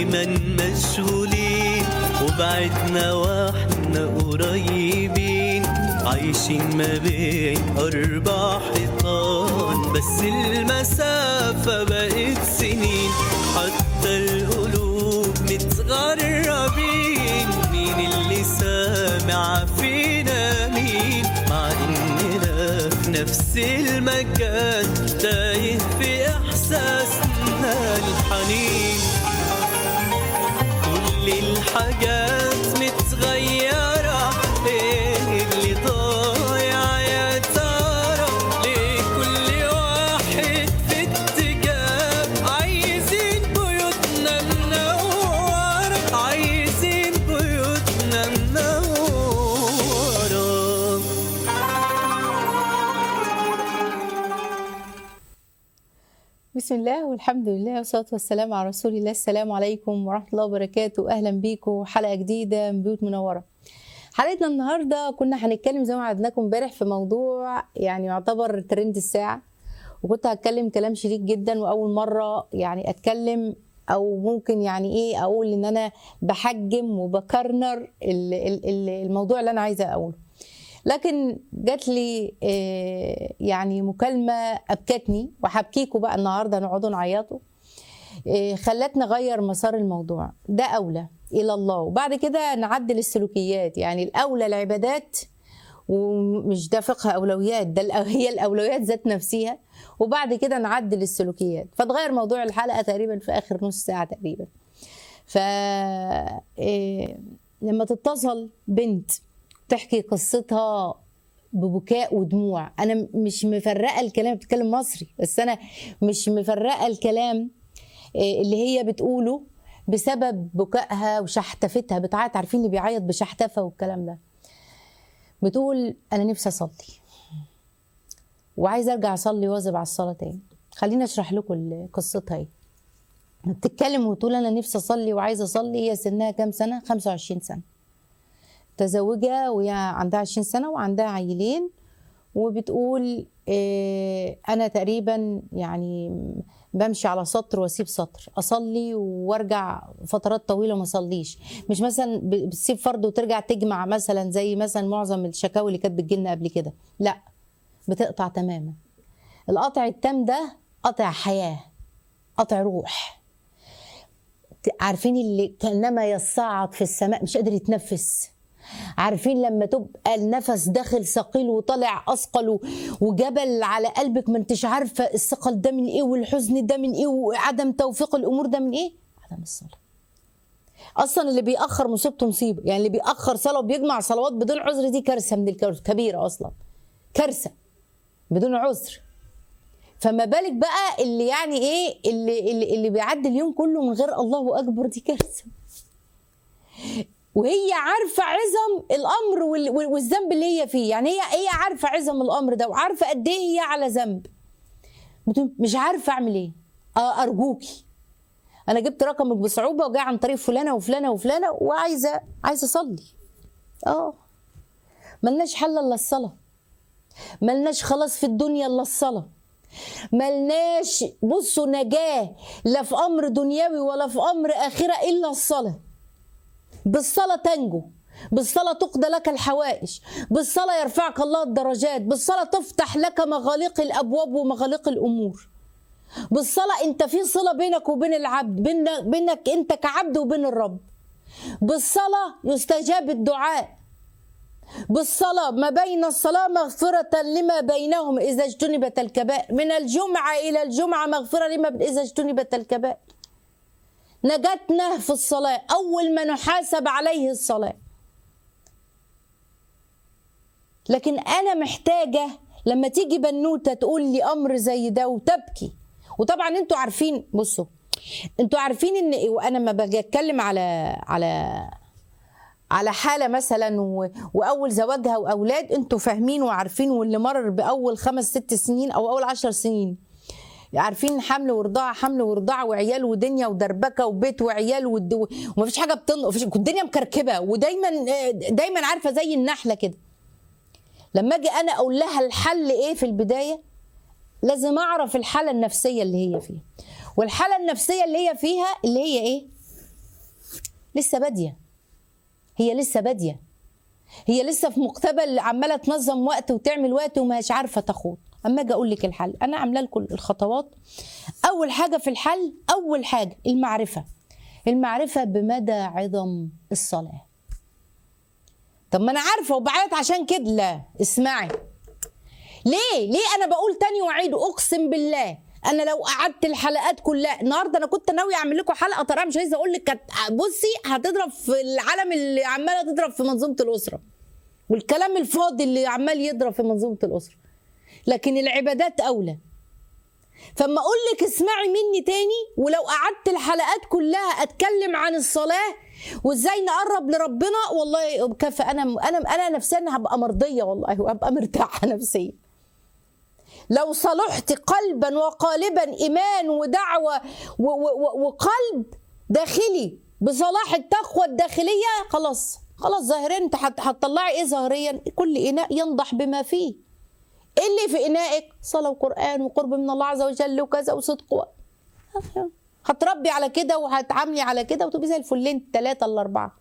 دايما مشغولين وبعدنا واحنا قريبين عايشين ما بين أربع حيطان بس المسافة بقت سنين حتى القلوب متغربين مين اللي سامع فينا مين مع إننا في نفس المكان تايه في إحساسنا الحنين كل الحاجات متغيرة ايه اللي ضايع يا ترى ليه كل واحد في اتجاه عايزين بيوتنا منورة عايزين بيوتنا منورة بسم الله والحمد لله والصلاة والسلام على رسول الله السلام عليكم ورحمة الله وبركاته أهلا بيكم حلقة جديدة من بيوت منورة حلقتنا النهاردة كنا هنتكلم زي ما وعدناكم امبارح في موضوع يعني يعتبر ترند الساعة وكنت هتكلم كلام شديد جدا وأول مرة يعني أتكلم أو ممكن يعني إيه أقول إن أنا بحجم وبكرنر ال- ال- ال- الموضوع اللي أنا عايزة أقوله لكن جات لي آه، يعني مكالمه ابكتني وهبكيكوا بقى النهارده نقعدوا نعيطوا آه، خلتني اغير مسار الموضوع ده اولى الى الله وبعد كده نعدل السلوكيات يعني الاولى العبادات ومش ده فقه اولويات ده الأ- هي الاولويات ذات نفسها وبعد كده نعدل السلوكيات فتغير موضوع الحلقه تقريبا في اخر نص ساعه تقريبا ف آه، لما تتصل بنت تحكي قصتها ببكاء ودموع انا مش مفرقه الكلام بتتكلم مصري بس انا مش مفرقه الكلام إيه اللي هي بتقوله بسبب بكائها وشحتفتها بتعيط عارفين اللي بيعيط بشحتفه والكلام ده بتقول انا نفسي اصلي وعايزه ارجع اصلي واظب على الصلاه تاني خليني اشرح لكم ال- قصتها ايه بتتكلم وتقول انا نفسي اصلي وعايزه اصلي هي سنها كام سنه 25 سنه متزوجة وهي عندها 20 سنة وعندها عيلين وبتقول إيه أنا تقريبا يعني بمشي على سطر واسيب سطر اصلي وارجع فترات طويله ما اصليش مش مثلا ب- بتسيب فرض وترجع تجمع مثلا زي مثلا معظم الشكاوي اللي كانت بتجيلنا قبل كده لا بتقطع تماما القطع التام ده قطع حياه قطع روح عارفين اللي كانما يصعد في السماء مش قادر يتنفس عارفين لما تبقى النفس داخل ثقيل وطالع اثقل و- وجبل على قلبك ما انتش عارفه الثقل ده من ايه والحزن ده من ايه وعدم توفيق الامور ده من ايه؟ عدم الصلاه. اصلا اللي بيأخر مصيبته مصيبه، يعني اللي بيأخر صلاه وبيجمع صلوات بدون عذر دي كارثه من الكوارث كبيره اصلا. كارثه بدون عذر. فما بالك بقى اللي يعني ايه اللي اللي, اللي بيعدي اليوم كله من غير الله اكبر دي كارثه. وهي عارفه عظم الامر وال- وال- والذنب اللي هي فيه يعني هي هي عارفه عظم الامر ده وعارفه قد ايه هي على ذنب بتقول مش عارفه اعمل ايه آه ارجوكي انا جبت رقمك بصعوبه وجاي عن طريق فلانه وفلانه وفلانه وعايزه عايزه اصلي اه ملناش حل الا الصلاه ملناش خلاص في الدنيا الا الصلاه ملناش بصوا نجاه لا في امر دنيوي ولا في امر اخره الا الصلاه بالصلاة تنجو بالصلاة تقضى لك الحوائج بالصلاة يرفعك الله الدرجات بالصلاة تفتح لك مغاليق الأبواب ومغاليق الأمور بالصلاة أنت في صلة بينك وبين العبد بين- بينك أنت كعبد وبين الرب بالصلاة يستجاب الدعاء بالصلاة ما بين الصلاة مغفرة لما بينهم إذا اجتنبت الكبائر من الجمعة إلى الجمعة مغفرة لما إذا اجتنبت الكبائر نجاتنا في الصلاة أول ما نحاسب عليه الصلاة لكن أنا محتاجة لما تيجي بنوتة تقول لي أمر زي ده وتبكي وطبعا انتوا عارفين بصوا انتوا عارفين ان وانا ما باجي اتكلم على على على حاله مثلا و... واول زواجها واولاد انتوا فاهمين وعارفين واللي مرر باول خمس ست سنين او اول عشر سنين عارفين حمل ورضاعه حمل ورضاعه وعيال ودنيا ودربكه وبيت وعيال ود... ومفيش حاجه بتن مفيش الدنيا مكركبه ودايما دايما عارفه زي النحله كده لما اجي انا اقول لها الحل ايه في البدايه لازم اعرف الحاله النفسيه اللي هي فيها والحاله النفسيه اللي هي فيها اللي هي ايه لسه باديه هي لسه باديه هي لسه في مقتبل عماله تنظم وقت وتعمل وقت ومش عارفه تخوض اما اجي اقول لك الحل انا عامله لكم الخطوات اول حاجه في الحل اول حاجه المعرفه المعرفه بمدى عظم الصلاه طب ما انا عارفه وبعيط عشان كده لا اسمعي ليه ليه انا بقول تاني واعيد اقسم بالله انا لو قعدت الحلقات كلها النهارده انا كنت ناوي اعمل لكم حلقه طريقه مش عايزه اقول لك كانت بصي هتضرب في العالم اللي عماله تضرب في منظومه الاسره والكلام الفاضي اللي عمال يضرب في منظومه الاسره لكن العبادات اولى فما اقول لك اسمعي مني تاني ولو قعدت الحلقات كلها اتكلم عن الصلاه وازاي نقرب لربنا والله كفى انا انا انا نفسيا هبقى مرضيه والله وهبقى مرتاحه نفسيا لو صلحت قلبا وقالبا ايمان ودعوه و- و- و- وقلب داخلي بصلاح التقوى الداخليه خلاص خلاص ظاهريا انت هت- هتطلعي ايه ظاهريا كل اناء ينضح بما فيه ايه اللي في انائك صلاه وقران وقرب من الله عز وجل وكذا وصدق و... هتربي على كده وهتعاملي على كده وتبقي زي الفلين الثلاثه الاربعه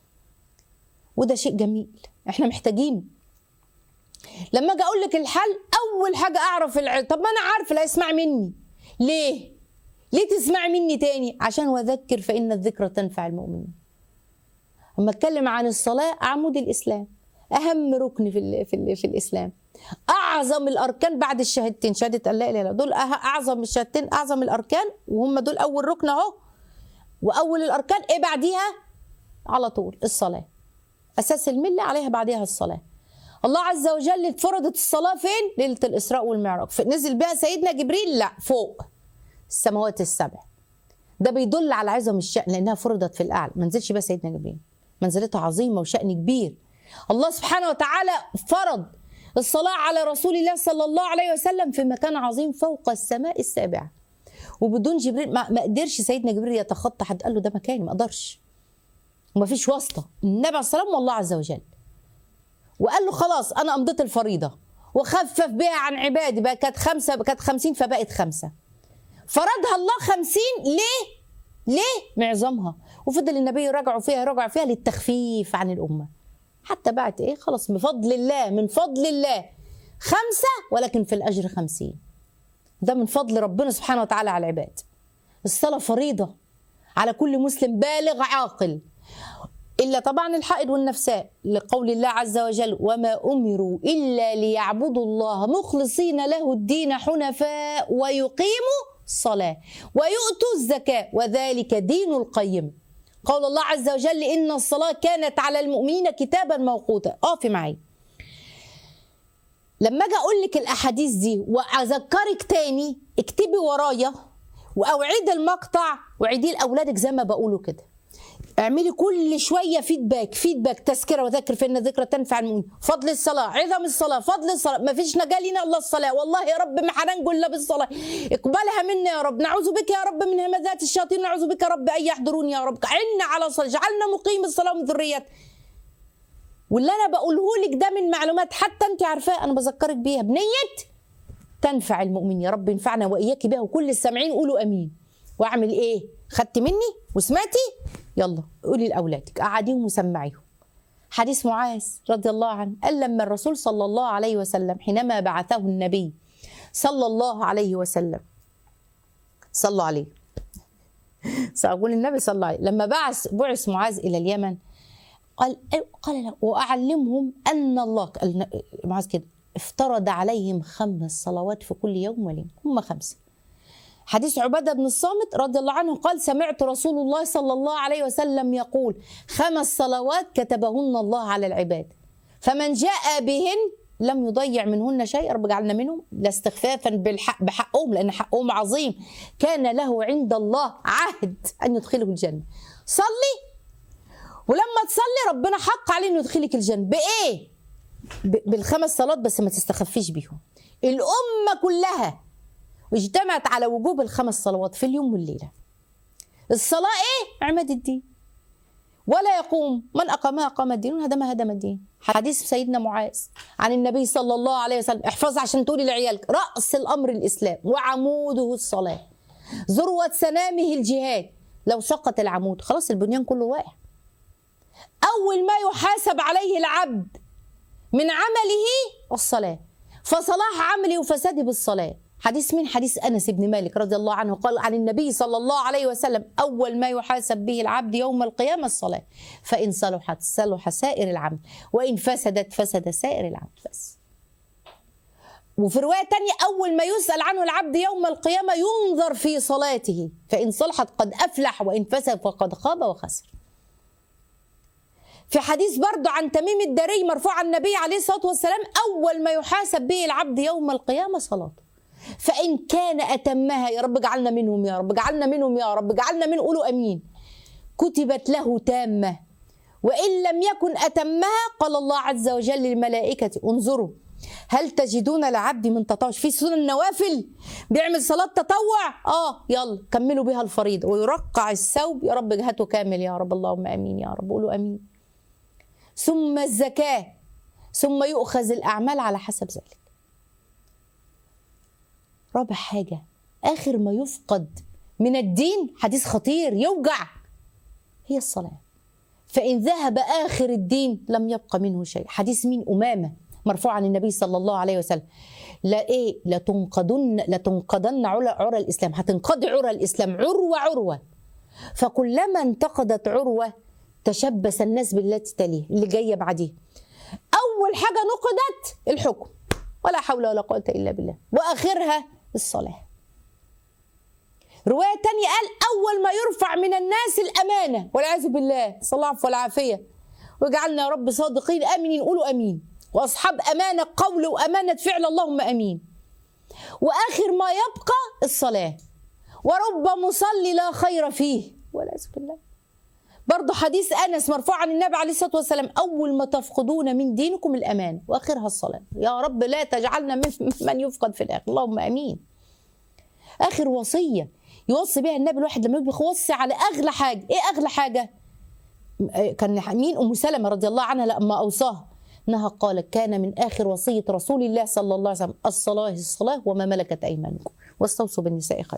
وده شيء جميل احنا محتاجين لما اجي اقول لك الحل اول حاجه اعرف العلم طب ما انا عارفه لا اسمع مني ليه ليه تسمعي مني تاني عشان واذكر فان الذكرى تنفع المؤمنين اما اتكلم عن الصلاه عمود الاسلام اهم ركن في ال في, ال في الاسلام اعظم الاركان بعد الشهادتين شهاده ان لا اله الا الله دول أه- اعظم الشهادتين اعظم الاركان وهم دول اول ركن اهو واول الاركان ايه بعديها على طول الصلاه اساس المله عليها بعدها الصلاه الله عز وجل فرضت الصلاه فين ليله الاسراء والمعراج ف- نزل بها سيدنا جبريل لا فوق السماوات السبع ده بيدل على عظم الشأن لأنها فرضت في الأعلى ما نزلش بها سيدنا جبريل منزلتها عظيمة وشأن كبير الله سبحانه وتعالى فرض الصلاة على رسول الله صلى الله عليه وسلم في مكان عظيم فوق السماء السابعة وبدون جبريل ما, ما قدرش سيدنا جبريل يتخطى حد قال له ده مكاني ما قدرش وما فيش واسطة النبي عليه الصلاة والسلام والله عز وجل وقال له خلاص أنا أمضيت الفريضة وخفف بها عن عبادي بقى كانت خمسة كانت خمسين فبقت خمسة فرضها الله خمسين ليه؟ ليه؟ معظمها وفضل النبي يراجعوا فيها يراجعوا فيها للتخفيف عن الأمة حتى بعد إيه خلاص بفضل الله من فضل الله خمسة ولكن في الأجر خمسين ده من فضل ربنا سبحانه وتعالى على العباد الصلاة فريضة على كل مسلم بالغ عاقل إلا طبعا الحائض والنفساء لقول الله عز وجل وما أمروا إلا ليعبدوا الله مخلصين له الدين حنفاء ويقيموا الصلاة ويؤتوا الزكاة وذلك دين القيم قول الله عز وجل إن الصلاة كانت على المؤمنين كتابا موقوتا أقفي معي لما اجي اقول لك الاحاديث دي واذكرك تاني اكتبي ورايا واوعدي المقطع وعيديه لاولادك زي ما بقوله كده اعملي كل شويه فيدباك فيدباك تذكره وذكر فان الذكرى تنفع المؤمن فضل الصلاه عظم الصلاه فضل الصلاه ما فيش نجاه لنا الا الصلاه والله يا رب ما هننجو الا بالصلاه اقبلها منا يا رب نعوذ بك يا رب من همزات الشياطين نعوذ بك يا رب ان يحضرون يا رب عنا على الصلاه جعلنا مقيم الصلاه ومن ذريتنا واللي انا بقوله لك ده من معلومات حتى انت عارفاه انا بذكرك بيها بنيه تنفع المؤمن يا رب ينفعنا واياك بها وكل السامعين قولوا امين واعمل ايه خدت مني وسمعتي يلا قولي لاولادك قعديهم وسمعيهم حديث معاذ رضي الله عنه قال لما الرسول صلى الله عليه وسلم حينما بعثه النبي صلى الله عليه وسلم صلوا عليه سأقول النبي صلى الله عليه لما بعث بعث معاذ إلى اليمن قال قال له وأعلمهم أن الله قال معاذ كده افترض عليهم خمس صلوات في كل يوم وليلة هم خمسة حديث عبادة بن الصامت رضي الله عنه قال سمعت رسول الله صلى الله عليه وسلم يقول خمس صلوات كتبهن الله على العباد فمن جاء بهن لم يضيع منهن شيء رب جعلنا منهم لا استخفافا بالحق بحقهم لان حقهم عظيم كان له عند الله عهد ان يدخله الجنه صلي ولما تصلي ربنا حق عليه انه يدخلك الجنه بايه ب- بالخمس صلاه بس ما تستخفيش بيهم الامه كلها واجتمعت على وجوب الخمس صلوات في اليوم والليله الصلاه ايه عماد الدين ولا يقوم من اقامها اقام الدين وهدمها هدم الدين حديث سيدنا معاذ عن النبي صلى الله عليه وسلم احفظ عشان تقولي لعيالك راس الامر الاسلام وعموده الصلاه ذروه سنامه الجهاد لو سقط العمود خلاص البنيان كله واقع أول ما يحاسب عليه العبد من عمله الصلاة فصلاح عمله وفساده بالصلاة حديث من حديث أنس بن مالك رضي الله عنه قال عن النبي صلى الله عليه وسلم أول ما يحاسب به العبد يوم القيامة الصلاة فإن صلحت صلح سائر العمل وإن فسدت فسد سائر العمل بس وفي رواية تانية أول ما يسأل عنه العبد يوم القيامة ينظر في صلاته فإن صلحت قد أفلح وإن فسد فقد خاب وخسر في حديث برضه عن تميم الدري مرفوع عن النبي عليه الصلاة والسلام أول ما يحاسب به العبد يوم القيامة صلاته فإن كان أتمها يا رب اجعلنا منهم يا رب اجعلنا منهم يا رب اجعلنا من قولوا أمين كتبت له تامة وإن لم يكن أتمها قال الله عز وجل للملائكة انظروا هل تجدون لعبدي من تطوع في سنن النوافل بيعمل صلاة تطوع اه يلا كملوا بها الفريضة ويرقع الثوب يا رب جهته كامل يا رب اللهم امين يا رب قولوا امين ثم الزكاة ثم يؤخذ الأعمال على حسب ذلك رابع حاجة آخر ما يفقد من الدين حديث خطير يوجع هي الصلاة فإن ذهب آخر الدين لم يبق منه شيء حديث مين أمامة مرفوع عن النبي صلى الله عليه وسلم لا ايه لتنقضن لتنقضن عرى عرى الاسلام هتنقضي عرى الاسلام عروه عروه فكلما انتقدت عروه تشبث الناس بالتي تليه اللي جايه بعديه اول حاجه نقدت الحكم ولا حول ولا قوه الا بالله واخرها الصلاه روايه تانية قال اول ما يرفع من الناس الامانه والعياذ بالله صلى الله العفو والعافيه واجعلنا يا رب صادقين امنين قولوا امين واصحاب امانه قول وامانه فعل اللهم امين واخر ما يبقى الصلاه ورب مصلي لا خير فيه والعياذ بالله برضه حديث انس مرفوع عن النبي عليه الصلاه والسلام اول ما تفقدون من دينكم الامان واخرها الصلاه يا رب لا تجعلنا من يفقد في الاخر اللهم امين اخر وصيه يوصي بها النبي الواحد لما يبقى يوصي على اغلى حاجه ايه اغلى حاجه كان مين ام سلمه رضي الله عنها لما اوصاها انها قالت كان من اخر وصيه رسول الله صلى الله عليه وسلم الصلاه الصلاه وما ملكت ايمانكم واستوصوا بالنساء خير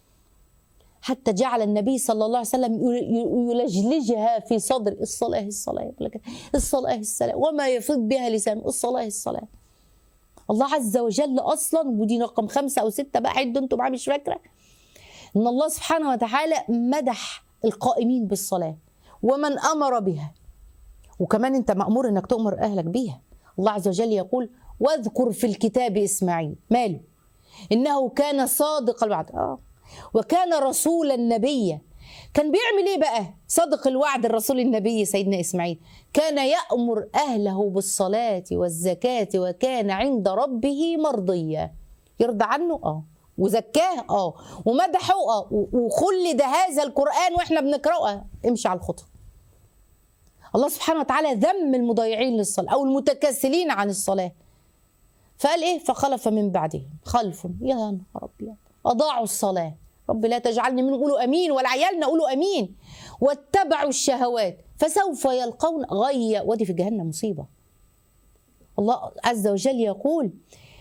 حتى جعل النبي صلى الله عليه وسلم يلجلجها في صدر الصلاه الصلاه الصلاه الصلاه وما يفيض بها لسانه الصلاه الصلاه الله عز وجل اصلا ودي رقم خمسه او سته بقى عدوا انتم معايا مش فاكره ان الله سبحانه وتعالى مدح القائمين بالصلاه ومن امر بها وكمان انت مامور انك تؤمر اهلك بيها الله عز وجل يقول واذكر في الكتاب اسماعيل ماله انه كان صادق الوعد اه وكان رسولا نبيا كان بيعمل ايه بقى صدق الوعد الرسول النبي سيدنا اسماعيل كان يامر اهله بالصلاه والزكاه وكان عند ربه مرضيا يرضى عنه اه وزكاه اه ومدحه اه وخلد هذا القران واحنا بنقراه امشي على الخطى الله سبحانه وتعالى ذم المضيعين للصلاة أو المتكاسلين عن الصلاة فقال إيه فخلف من بعدهم خلف يا نهار أبيض أضاعوا الصلاة رب لا تجعلني من قولوا أمين ولا عيالنا قولوا أمين واتبعوا الشهوات فسوف يلقون غي ودي في جهنم مصيبة الله عز وجل يقول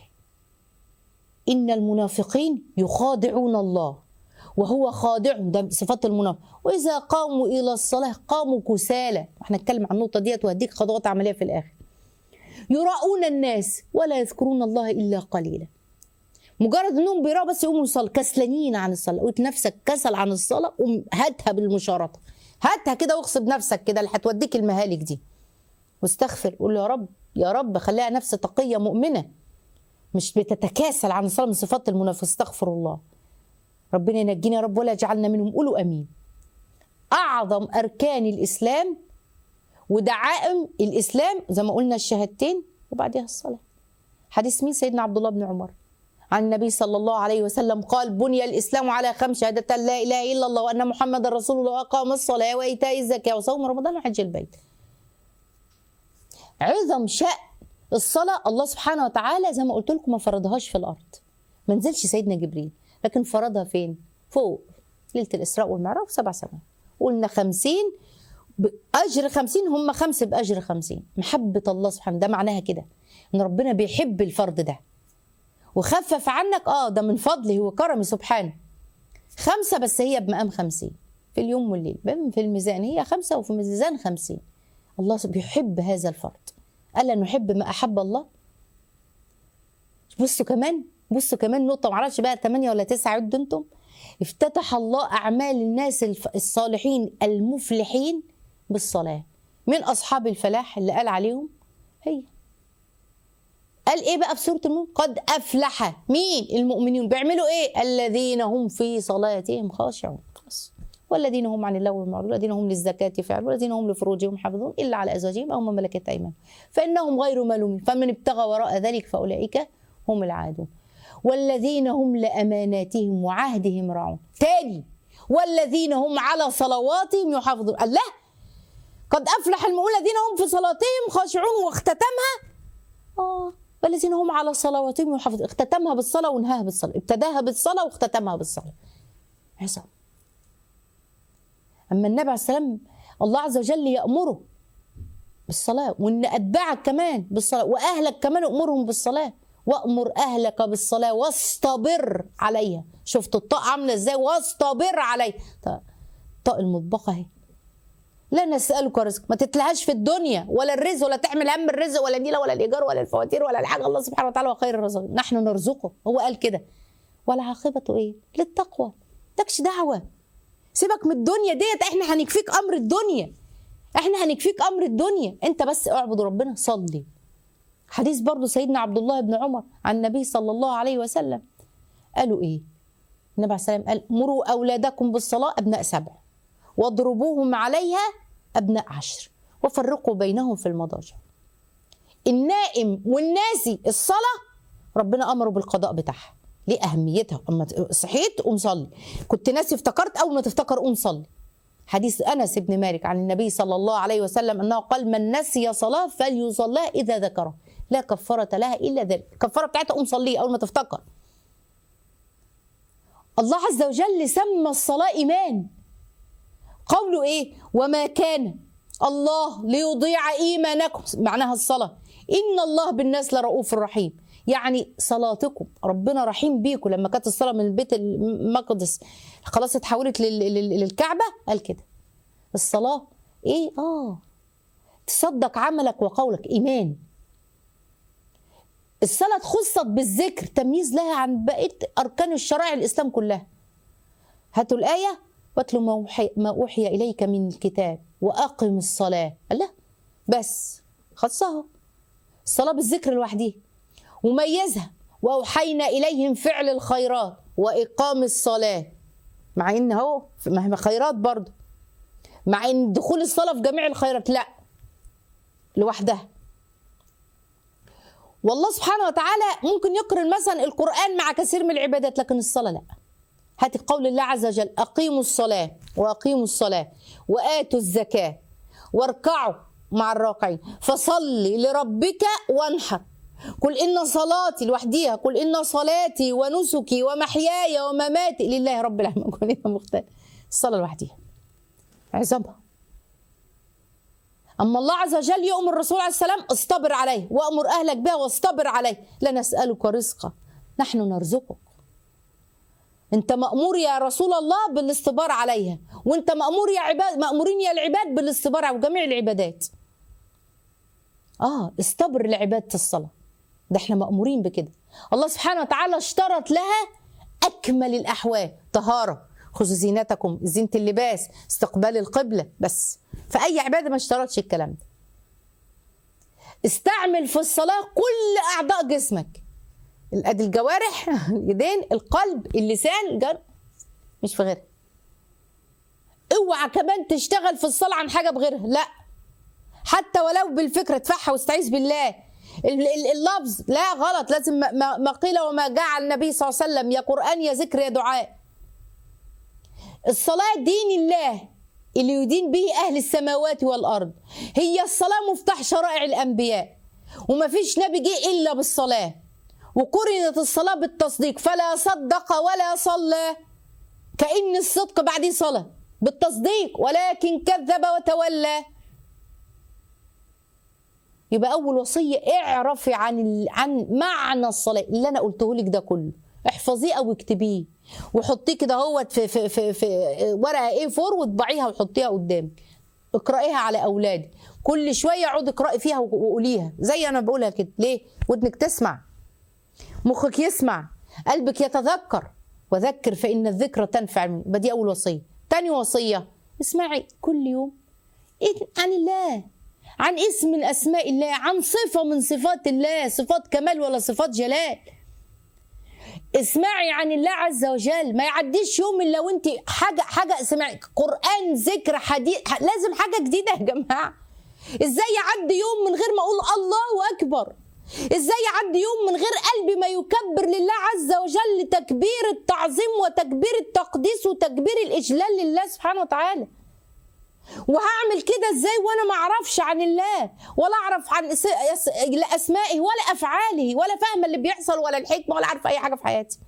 إن المنافقين يخادعون الله وهو خاضع ده صفات المنافق واذا قاموا الى الصلاه قاموا كسالى احنا نتكلم عن النقطه ديت وهديك خطوات عمليه في الاخر يراؤون الناس ولا يذكرون الله الا قليلا مجرد انهم بيراوا بس يقوموا يصلوا كسلانين عن الصلاه قلت نفسك كسل عن الصلاه قوم هاتها بالمشارطه هاتها كده واغصب نفسك كده اللي هتوديك المهالك دي واستغفر قول له يا رب يا رب خليها نفس تقيه مؤمنه مش بتتكاسل عن الصلاه من صفات المنافق استغفر الله ربنا ينجينا يا رب ولا يجعلنا منهم قولوا امين اعظم اركان الاسلام ودعائم الاسلام زي ما قلنا الشهادتين وبعدها الصلاه حديث مين سيدنا عبد الله بن عمر عن النبي صلى الله عليه وسلم قال بني الاسلام على خمس شهادة لا اله الا الله وان محمد رسول الله واقام الصلاه وايتاء الزكاه وصوم رمضان وحج البيت عظم شأن الصلاه الله سبحانه وتعالى زي ما قلت لكم ما فرضهاش في الارض ما نزلش سيدنا جبريل لكن فرضها فين؟ فوق ليلة الإسراء والمعراج سبع سماوات قلنا خمسين بأجر خمسين هم خمسة بأجر خمسين محبة الله سبحانه ده معناها كده إن ربنا بيحب الفرض ده وخفف عنك اه ده من فضله وكرمه سبحانه خمسة بس هي بمقام خمسين في اليوم والليل في الميزان هي خمسة وفي الميزان خمسين الله بيحب هذا الفرد الا نحب ما احب الله بصوا كمان بصوا كمان نقطه معرفش بقى 8 ولا 9 عدوا انتم افتتح الله اعمال الناس الف- الصالحين المفلحين بالصلاه من اصحاب الفلاح اللي قال عليهم هي قال ايه بقى في سوره المؤمن قد افلح مين المؤمنين بيعملوا ايه الذين هم في صلاتهم خاشعون بس. والذين هم عن اللغو معرضون والذين هم للزكاة فاعلون والذين هم لفروجهم حافظون إلا على أزواجهم أو ما ملكت أيمانهم فإنهم غير ملومين فمن ابتغى وراء ذلك فأولئك هم العادون والذين هم لأماناتهم وعهدهم راعون تاني والذين هم على صلواتهم يحافظون الله قد أفلح المؤمنون الذين هم في صلاتهم خاشعون واختتمها آه والذين هم على صلواتهم يحافظون اختتمها بالصلاة وانهاها بالصلاة ابتداها بالصلاة واختتمها بالصلاة عصام أما النبي عليه السلام الله عز وجل يأمره بالصلاة وإن أتباعك كمان بالصلاة وأهلك كمان أمرهم بالصلاة وأمر أهلك بالصلاة واصطبر عليها شفت الطاء عاملة إزاي واصطبر عليها طاء- طاء المطبخة أهي لا نسألك رزق ما تتلهاش في الدنيا ولا الرزق ولا تعمل هم الرزق ولا النيلة ولا الإيجار ولا الفواتير ولا الحاجة الله سبحانه وتعالى وخير الرزاقين نحن نرزقه هو قال كده والعاقبة إيه للتقوى تكش دعوة سيبك من الدنيا ديت احنا هنكفيك امر الدنيا احنا هنكفيك امر الدنيا انت بس اعبد ربنا صلي حديث برضو سيدنا عبد الله بن عمر عن النبي صلى الله عليه وسلم قالوا ايه النبي عليه السلام قال مروا اولادكم بالصلاه ابناء سبع واضربوهم عليها ابناء عشر وفرقوا بينهم في المضاجع النائم والناسي الصلاه ربنا امره بالقضاء بتاعها ليه اهميتها اما صحيت قوم صلي كنت ناسي افتكرت اول ما تفتكر قوم صلي حديث انس بن مالك عن النبي صلى الله عليه وسلم انه قال من نسي صلاه فليصليها اذا ذكره لا كفاره لها الا ذلك الكفاره بتاعتها قوم صليها اول ما تفتكر الله عز وجل سمى الصلاه ايمان قوله ايه وما كان الله ليضيع ايمانكم معناها الصلاه ان الله بالناس لرؤوف رحيم يعني صلاتكم ربنا رحيم بيكم لما كانت الصلاه من البيت المقدس خلاص اتحولت لل- لل- للكعبه قال كده الصلاه ايه اه تصدق عملك وقولك ايمان الصلاه خصت بالذكر تمييز لها عن بقيه اركان الشرائع الاسلام كلها هاتوا الايه واتلوا ما أوحي, ما اوحي اليك من الكتاب واقم الصلاه الله بس خصها الصلاه بالذكر لوحدها وميزها واوحينا اليهم فعل الخيرات واقام الصلاه مع ان هو ما هي خيرات برضه مع ان دخول الصلاه في جميع الخيرات لا لوحدها والله سبحانه وتعالى ممكن يقرن مثلا القران مع كثير من العبادات لكن الصلاه لا هات قول الله عز وجل اقيموا الصلاه واقيموا الصلاه واتوا الزكاه واركعوا مع الراكعين فصل لربك وانحر قل ان صلاتي لوحديها قل ان صلاتي ونسكي ومحياي ومماتي لله رب العالمين كلنا مختلف الصلاه لوحديها عظمها اما الله عز وجل يؤمر الرسول عليه السلام اصطبر عليه وامر اهلك بها واصطبر عليه لا نسالك رزقا نحن نرزقك انت مامور يا رسول الله بالاصطبار عليها وانت مامور يا عباد مامورين يا العباد بالاصطبار على جميع العبادات اه استبر لعباده الصلاه ده احنا مامورين بكده الله سبحانه وتعالى اشترط لها اكمل الاحوال طهاره خذوا زينتكم زينه اللباس استقبال القبله بس في اي عباده ما اشترطش الكلام ده استعمل في الصلاه كل اعضاء جسمك ادي الجوارح اليدين القلب اللسان الجر مش في غيرها اوعى كمان تشتغل في الصلاه عن حاجه بغيرها لا حتى ولو بالفكره ادفعها واستعيذ بالله ال- ال- اللفظ لا غلط لازم ما- ما ما قيل وما جاء النبي صلى الله عليه وسلم يا قران يا ذكر يا دعاء الصلاه دين الله اللي يدين به اهل السماوات والارض هي الصلاه مفتاح شرائع الانبياء وما فيش نبي جه الا بالصلاه وقرنت الصلاه بالتصديق فلا صدق ولا صلى كأن الصدق بعديه صلاة بالتصديق ولكن كذب وتولى يبقى أول وصية اعرفي عن ال... عن معنى الصلاة اللي أنا قلته لك ده كله احفظيه أو اكتبيه وحطيه كده هوت في في في, في ورقة A4 واطبعيها وحطيها قدامك اقرأيها على أولادك كل شوية اقعدي اقرأي فيها وقوليها زي أنا بقولها كده ليه ودنك تسمع مخك يسمع قلبك يتذكر وذكر فإن الذكرى تنفع المؤمن. يبقى دي أول وصية تاني وصية اسمعي كل يوم إيه عن الله عن اسم من أسماء الله عن صفة من صفات الله صفات كمال ولا صفات جلال اسمعي عن الله عز وجل ما يعديش يوم الا وانت حاجه حاجه سمعي قران ذكر حديث لازم حاجه جديده يا جماعه ازاي يعدي يوم من غير ما اقول الله اكبر ازاي يعدي يوم من غير قلبي ما يكبر لله عز وجل تكبير التعظيم وتكبير التقديس وتكبير الاجلال لله سبحانه وتعالى وهعمل كده ازاي وانا ما اعرفش عن الله ولا اعرف عن اس- اس- لا اسمائه ولا افعاله ولا فاهمه اللي بيحصل ولا الحكمه ولا عارفه اي حاجه في حياتي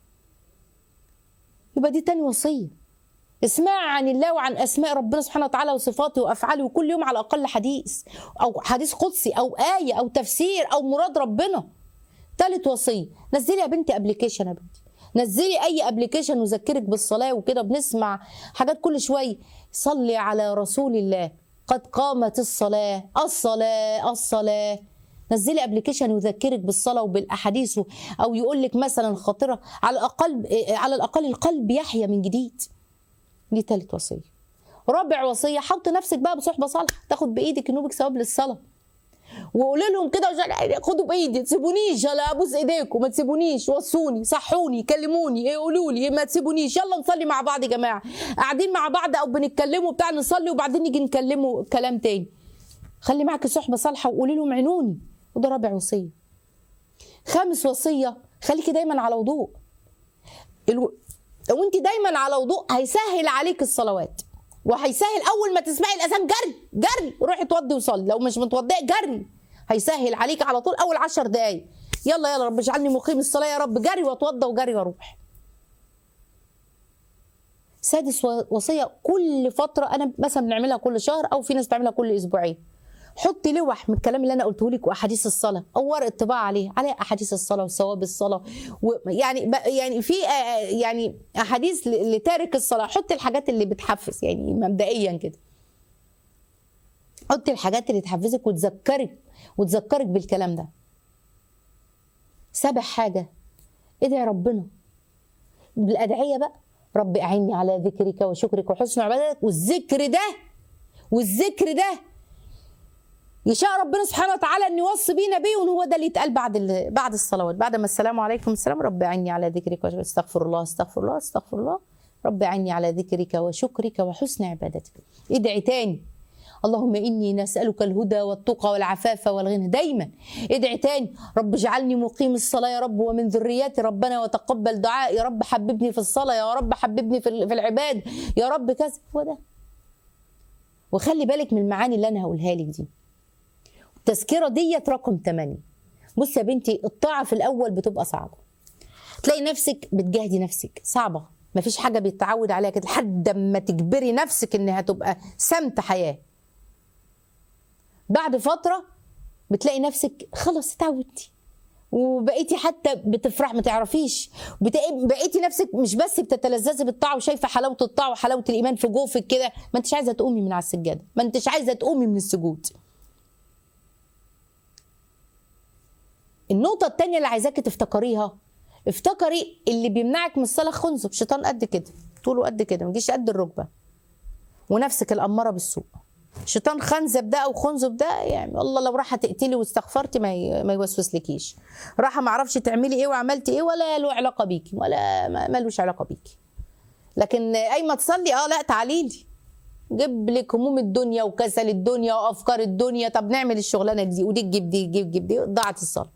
يبقى دي تاني وصيه اسمعي عن الله وعن اسماء ربنا سبحانه وتعالى وصفاته وافعاله وكل يوم على الاقل حديث او حديث قدسي او ايه او تفسير او مراد ربنا ثالث وصيه نزلي يا بنتي ابلكيشن يا بنتي نزلي اي ابلكيشن يذكرك بالصلاه وكده بنسمع حاجات كل شويه صلي على رسول الله قد قامت الصلاه الصلاه الصلاه نزلي ابلكيشن يذكرك بالصلاه وبالاحاديث او يقول لك مثلا خاطره على الاقل على الاقل القلب يحيا من جديد دي ثالث وصيه رابع وصيه حط نفسك بقى بصحبه صالحه تاخد بايدك نوبك ثواب للصلاه وقول لهم كده وجل- خدوا بايدي تسيبونيش لا ابوس ايديكم ما تسيبونيش وصوني صحوني كلموني قولوا لي ما تسيبونيش يلا نصلي مع بعض يا جماعه قاعدين مع بعض او بنتكلموا بتاع نصلي وبعدين نيجي نكلموا كلام تاني خلي معك صحبه صالحه وقولي لهم عينوني وده رابع وصيه خامس وصيه خليكي دايما على وضوء الو... لو انت دايما على وضوء هيسهل عليك الصلوات وهيسهل اول ما تسمعي الاذان جري جري روحي اتوضي وصلي لو مش متوضيه جري هيسهل عليك على طول اول عشر دقايق يلا يلا رب اجعلني مقيم الصلاه يا رب جري واتوضى وجري واروح سادس و- وصيه كل فتره انا مثلا بنعملها كل شهر او في ناس بتعملها كل اسبوعين حطي لوح من الكلام اللي انا قلته لك واحاديث الصلاه او ورقه طباعه عليه عليه احاديث الصلاه وثواب الصلاه ويعني ب- يعني في آه، يعني احاديث ل- لتارك الصلاه حطي الحاجات اللي بتحفز يعني مبدئيا كده حطي الحاجات اللي تحفزك وتذكرك وتذكرك بالكلام ده سابع حاجه ادعي ربنا بالادعيه بقى رب اعني على ذكرك وشكرك وحسن عبادتك والذكر ده والذكر ده يشاء ربنا سبحانه وتعالى ان يوصي بيه نبيه وان هو ده اللي يتقال بعد ال- بعد الصلوات بعد ما السلام عليكم السلام رب اعني على ذكرك وشكرك استغفر الله استغفر الله استغفر الله رب اعني على ذكرك وشكرك وحسن عبادتك ادعي تاني اللهم اني نسالك الهدى والتقى والعفاف والغنى دايما ادعي تاني رب اجعلني مقيم الصلاه يا رب ومن ذريتي ربنا وتقبل دعائي يا رب حببني في الصلاه يا رب حببني في ال- في العباد يا رب كذا هو ده وخلي بالك من المعاني اللي انا هقولها لك دي التذكره ديت رقم 8 بص يا بنتي الطاعه في الاول بتبقى صعبه تلاقي نفسك بتجاهدي نفسك صعبه مفيش حاجه بيتعود عليها كده لحد ما تجبري نفسك انها تبقى سمت حياه بعد فتره بتلاقي نفسك خلاص اتعودتي وبقيتي حتى بتفرح ما تعرفيش بتق- بقيتي نفسك مش بس بتتلذذي بالطاعه وشايفه حلاوه الطاعه وحلاوه الايمان في جوفك كده ما انتش عايزه تقومي من على السجاده ما انتش عايزه تقومي من السجود النقطة التانية اللي عايزاكي تفتكريها افتكري اللي بيمنعك من الصلاة خنزب شيطان قد كده طوله قد كده ما يجيش قد الركبة ونفسك الأمارة بالسوء شيطان خنزب ده او خنزب ده يعني الله لو راح تقتلي واستغفرتي ما ي- ما يوسوسلكيش راح ما اعرفش تعملي ايه وعملتي ايه ولا له علاقه بيكي ولا ما- ملوش علاقه بيكي لكن قايمه تصلي اه لا تعالي لي جيب لك هموم الدنيا وكسل الدنيا وافكار الدنيا طب نعمل الشغلانه دي ودي تجيب دي تجيب تجيب دي ضاعت الصلاه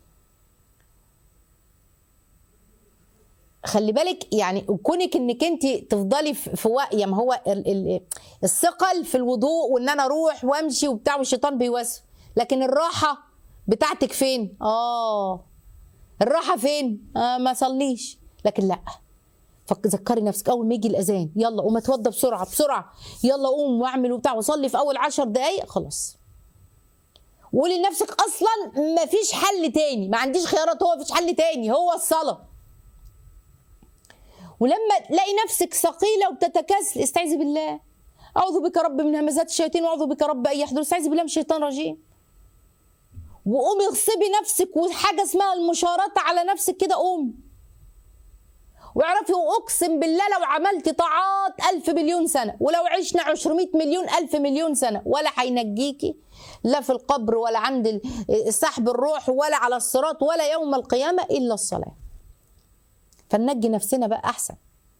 خلي بالك يعني كونك انك انت تفضلي في في وقت يعني ما هو ال- ال- الثقل في الوضوء وان انا اروح وامشي وبتاع والشيطان بيوسوس لكن الراحه بتاعتك فين؟ اه الراحه فين؟ آه ما صليش لكن لا فذكري نفسك اول ما يجي الاذان يلا قوم اتوضى بسرعه بسرعه يلا قوم واعمل وبتاع وصلي في اول عشر دقائق خلاص وقولي لنفسك اصلا ما فيش حل تاني ما عنديش خيارات هو مفيش حل تاني هو الصلاه ولما تلاقي نفسك ثقيله وبتتكاسل استعيذي بالله اعوذ بك رب من همزات الشياطين واعوذ بك رب ان يحضر استعيذ بالله من الشيطان الرجيم وقومي اغصبي نفسك وحاجه اسمها المشارطه على نفسك كده قومي واعرفي واقسم بالله لو عملتي طاعات ألف مليون سنه ولو عشنا 200 مليون ألف مليون سنه ولا هينجيكي لا في القبر ولا عند ال- سحب الروح ولا على الصراط ولا يوم القيامه الا الصلاه فننجي نفسنا بقى احسن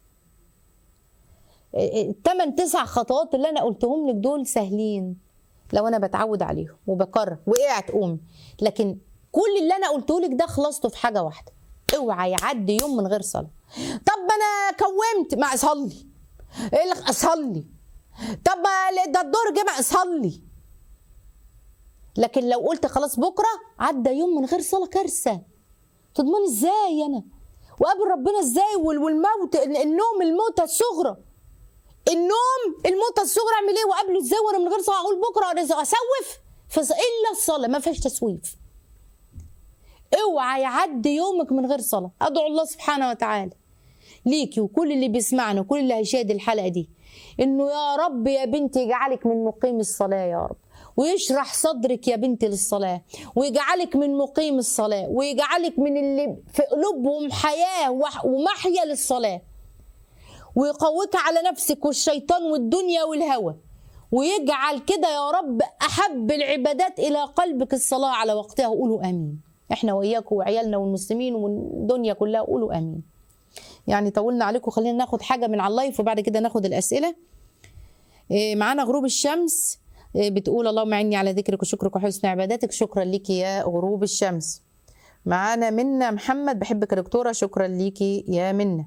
الثمان تسع خطوات اللي انا قلتهم لك دول سهلين لو انا بتعود عليهم وبكرر وقعت قومي لكن كل اللي انا قلته لك ده خلصته في حاجه واحده اوعى يعدي يوم من غير صلاه طب انا كومت ما اصلي ايه اللي اصلي طب ما ده الدور جه ما اصلي لكن لو قلت خلاص بكره عدى يوم من غير صلاه كارثه تضمني ازاي انا وقابل ربنا ازاي وال- والموت النوم الموتة الصغرى النوم الموتة الصغرى اعمل ايه وقابله ازاي وانا من غير صلاه اقول بكره أنا اسوف فس- الا الصلاه ما فيهاش تسويف اوعى يعدي يومك من غير صلاه ادعو الله سبحانه وتعالى ليكي وكل اللي بيسمعنا وكل اللي هيشاهد الحلقه دي انه يا رب يا بنتي يجعلك من مقيم الصلاه يا رب ويشرح صدرك يا بنتي للصلاه ويجعلك من مقيم الصلاه ويجعلك من اللي في قلوبهم حياه وح- ومحيا للصلاه ويقويك على نفسك والشيطان والدنيا والهوى ويجعل كده يا رب احب العبادات الى قلبك الصلاه على وقتها قولوا امين احنا واياكم وعيالنا والمسلمين والدنيا كلها قولوا امين يعني طولنا عليكم خلينا ناخد حاجه من على اللايف وبعد كده ناخد الاسئله إيه، معانا غروب الشمس إيه، بتقول اللهم اعني على ذكرك وشكرك وحسن عبادتك شكرا ليكي يا غروب الشمس معانا منا محمد بحبك يا دكتوره شكرا ليكي يا منا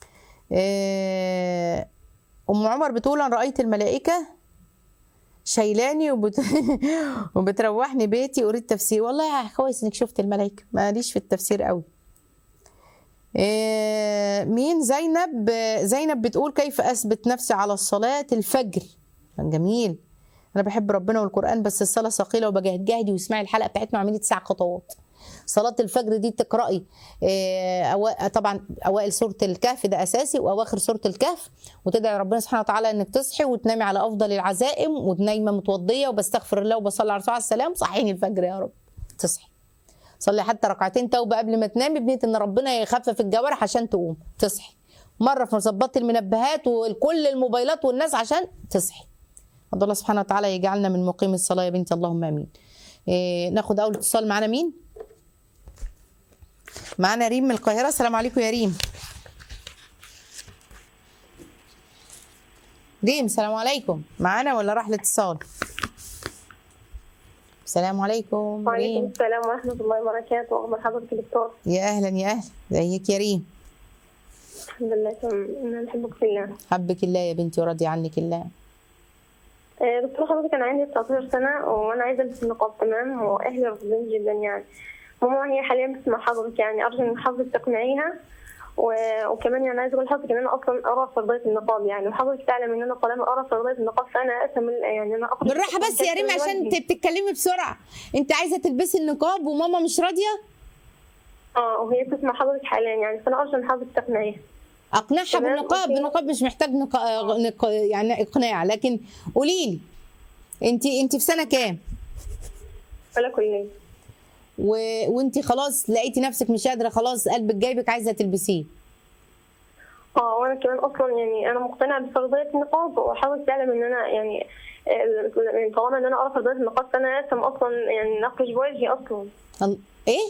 إيه، ام عمر بتقول انا رايت الملائكه شايلاني وبت... وبتروحني بيتي اريد تفسير والله يا كويس انك شفت الملائكه ماليش في التفسير قوي إيه، مين زينب زينب بتقول كيف اثبت نفسي على الصلاه الفجر جميل انا بحب ربنا والقران بس الصلاه ثقيله وبجاهد جاهدي واسمعي الحلقه بتاعتنا وعملي تسع خطوات صلاة الفجر دي تقرأي إيه، أوا- طبعا أوائل سورة الكهف ده أساسي وأواخر سورة الكهف وتدعي ربنا سبحانه وتعالى إنك تصحي وتنامي على أفضل العزائم ونايمة متوضية وبستغفر الله وبصلي على الرسول عليه السلام صحيني الفجر يا رب تصحي صلي حتى ركعتين توبة قبل ما تنامي بنية إن ربنا يخفف الجوارح عشان تقوم تصحي مرة في مظبط المنبهات وكل الموبايلات والناس عشان تصحي أدعو الله سبحانه وتعالى يجعلنا من مقيم الصلاة يا بنتي اللهم آمين إيه ناخد أول اتصال معانا مين؟ معانا ريم من القاهرة السلام عليكم يا ريم ريم السلام عليكم معانا ولا راح الاتصال السلام عليكم وعليكم ريم السلام ورحمة الله وبركاته أخبار حضرتك يا دكتور يا أهلا يا أهلا زيك يا ريم الحمد لله تمام أنا بحبك في الله حبك الله يا بنتي وراضي عنك الله آه، دكتور حضرتك أنا عندي 19 سنة وأنا عايزة ألبس النقاب تمام وأهلي رافضين جدا يعني ماما هي حاليا بتسمع حضرتك يعني أرجو إن حضرتك تقنعيها و- وكمان يعني عايزة أقول لحضرتك إن أنا أصلا أرى فرضية النقاب يعني وحضرتك تعلم إن أنا طالما أرى فرضية النقاب فأنا أسم يعني أنا أخرج بالراحة بس يا ريم عشان انت بتتكلمي بسرعة انت عايزة تلبسي النقاب وماما مش راضية اه وهي بتسمع حضرتك حاليا يعني فأنا أرجو إن حضرتك تقنعيها اقنعها تمام، بالنقاب أوكي. النقاب مش محتاج نق... نق... يعني اقناع لكن قولي لي انت انت في سنة كام ولا كلية و... وانت خلاص لقيتي نفسك مش قادرة خلاص قلبك جايبك عايزة تلبسيه اه وانا كمان اصلا يعني انا مقتنعه بفرضيه النقاب وحاولت تعلم ان انا يعني آه، يعني طالما ان انا ارى فرضيه النقاب فانا اسم اصلا يعني نقش بوجهي اصلا ال- ايه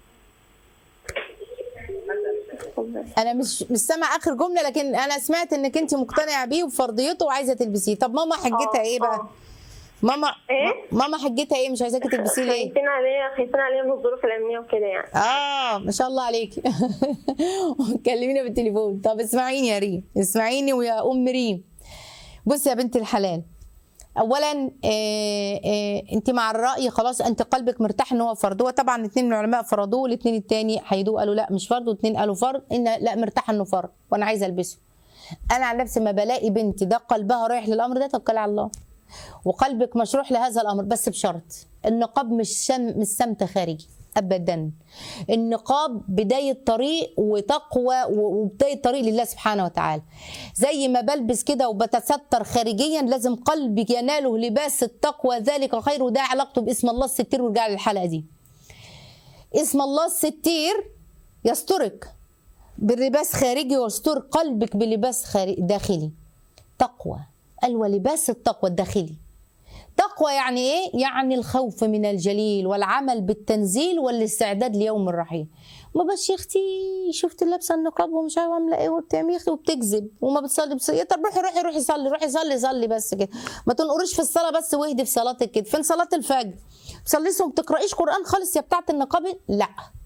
انا مش مش سامعه اخر جمله لكن انا سمعت انك انت مقتنعه بيه وبفرضيته وعايزه تلبسيه طب ماما حجتها آه، ايه بقى آه. ماما إيه؟ ماما حجتها ايه مش عايزاكي تلبسيه ليه خايفين عليا خايفين عليا من الظروف الامنيه وكده يعني اه ما شاء الله عليكي كلمينا بالتليفون طب اسمعيني يا ريم اسمعيني ويا ام ريم بصي يا بنت الحلال اولا آه آه انت مع الراي خلاص انت قلبك مرتاح ان هو فرض هو طبعا اثنين من العلماء فرضوه والاثنين التاني حيدوه قالوا لا مش فرض واثنين قالوا فرض ان لا مرتاحه انه فرض وانا عايزه البسه انا عن نفسي ما بلاقي بنتي ده قلبها رايح للامر ده توكلي على الله وقلبك مشروح لهذا الامر بس بشرط النقاب مش شم مش سمت خارجي ابدا النقاب بدايه طريق وتقوى و- وبدايه طريق لله سبحانه وتعالى زي ما بلبس كده وبتستر خارجيا لازم قلبي يناله لباس التقوى ذلك خير وده علاقته باسم الله الستير ورجع للحلقه دي اسم الله الستير يسترك باللباس خارجي ويستر قلبك بلباس خارج داخلي تقوى قال ولباس التقوى الداخلي تقوى يعني ايه يعني الخوف من الجليل والعمل بالتنزيل والاستعداد ليوم الرحيل ما بس يا اختي شفت لابسه النقاب ومش عارفه عامله ايه وبتعمل يا اختي وبتكذب وما بتصلي بس طب روحي روحي روحي صلي روحي صلي صلي بس كده ما تنقريش في الصلاه بس واهدي في صلاتك كده فين صلاه الفجر بتصليش وما بتقرايش قران خالص يا بتاعه النقاب لا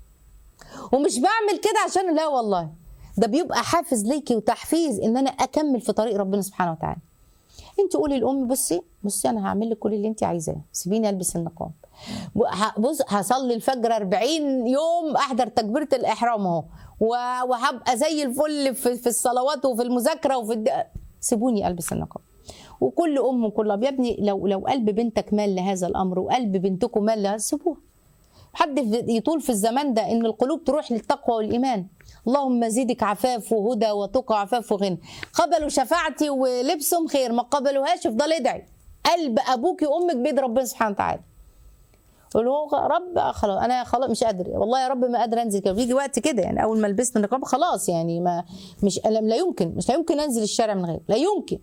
ومش بعمل كده عشان لا والله ده بيبقى حافز ليكي وتحفيز ان انا اكمل في طريق ربنا سبحانه وتعالى انت قولي لامي بصي بصي انا هعمل لك كل اللي انت عايزاه سيبيني البس النقاب ه- بص هصلي الفجر 40 يوم احضر تكبيره الاحرام اهو و- وهبقى زي الفل في, في الصلوات وفي المذاكره وفي الد... سيبوني البس النقاب وكل ام وكل اب يا ابني لو لو قلب بنتك مال لهذا الامر وقلب بنتكم مال لهذا سيبوها حد في- يطول في الزمان ده ان القلوب تروح للتقوى والايمان اللهم زيدك عفاف وهدى وتقى عفاف وغنى قبلوا شفاعتي ولبسهم خير ما قبلوهاش افضل ادعي قلب ابوك وامك بيد ربنا سبحانه وتعالى قول له رب خلاص انا خلاص مش قادر والله يا رب ما قادر انزل كده بيجي وقت كده يعني اول ما لبست النقاب خلاص يعني ما مش لا يمكن مش لا يمكن انزل الشارع من غير لا يمكن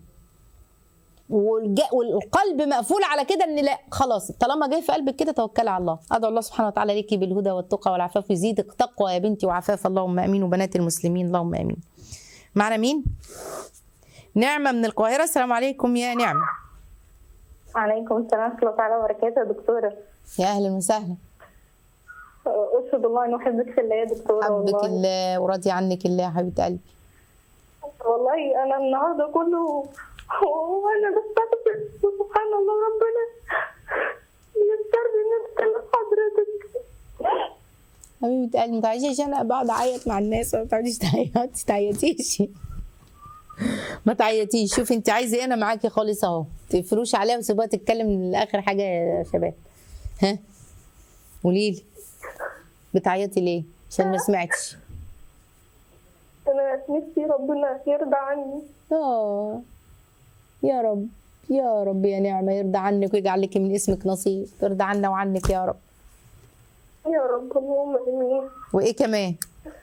والج- والقلب مقفول على كده ان لا خلاص طالما جاي في قلبك كده توكلي على الله ادعو الله سبحانه وتعالى ليكي بالهدى والتقى والعفاف ويزيدك تقوى يا بنتي وعفاف اللهم امين وبنات المسلمين اللهم امين معنا مين نعمه من القاهره السلام عليكم يا نعمه وعليكم السلام ورحمة الله تعالى وبركاته يا دكتورة يا اهلا وسهلا أشهد الله أن أحبك في الله يا دكتورة حبك والله الله وراضي عنك الله يا حبيبه قلبي والله أنا النهاردة كله وأنا بستغفر سبحان الله ربنا يسترني إن أتكلم حضرتك حبيبه قلبي ما تعيشيش انا بقعد اعيط مع الناس ما تقعديش تعيطي تعيطيش ما تعيطيش شوفي انت عايزه ايه انا معاكي خالص اهو تقفلوش عليها وسيبوها تتكلم لاخر حاجه يا شباب ها قولي لي بتعيطي ليه عشان ما سمعتش أنا نفسي ربنا يرضى عني اه يا رب يا رب يا نعمه يرضى عنك ويجعل لك من اسمك نصيب يرضى عنا وعنك يا رب يا رب اللهم آمين وايه كمان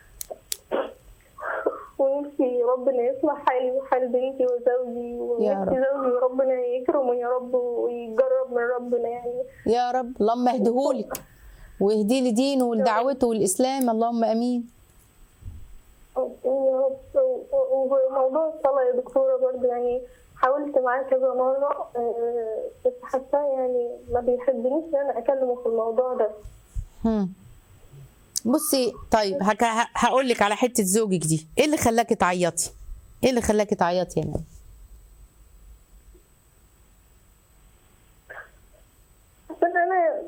ونفسي ربنا يصلح حالي وحال بنتي وزوجي يا ونفسي زوجي ربنا يكرمه يا رب ويجرب من ربنا يعني يا رب اللهم اهدهولك واهدي لي دينه ولدعوته والاسلام اللهم امين يا رب وموضوع الصلاة يا دكتورة برضه يعني حاولت معاه كذا مرة آه، بس حاساه يعني ما بيحبنيش ان انا اكلمه في الموضوع ده هم. بصي طيب هك... هقول لك على حته زوجك دي ايه اللي خلاكي تعيطي ايه اللي خلاكي تعيطي يا نعم عشان انا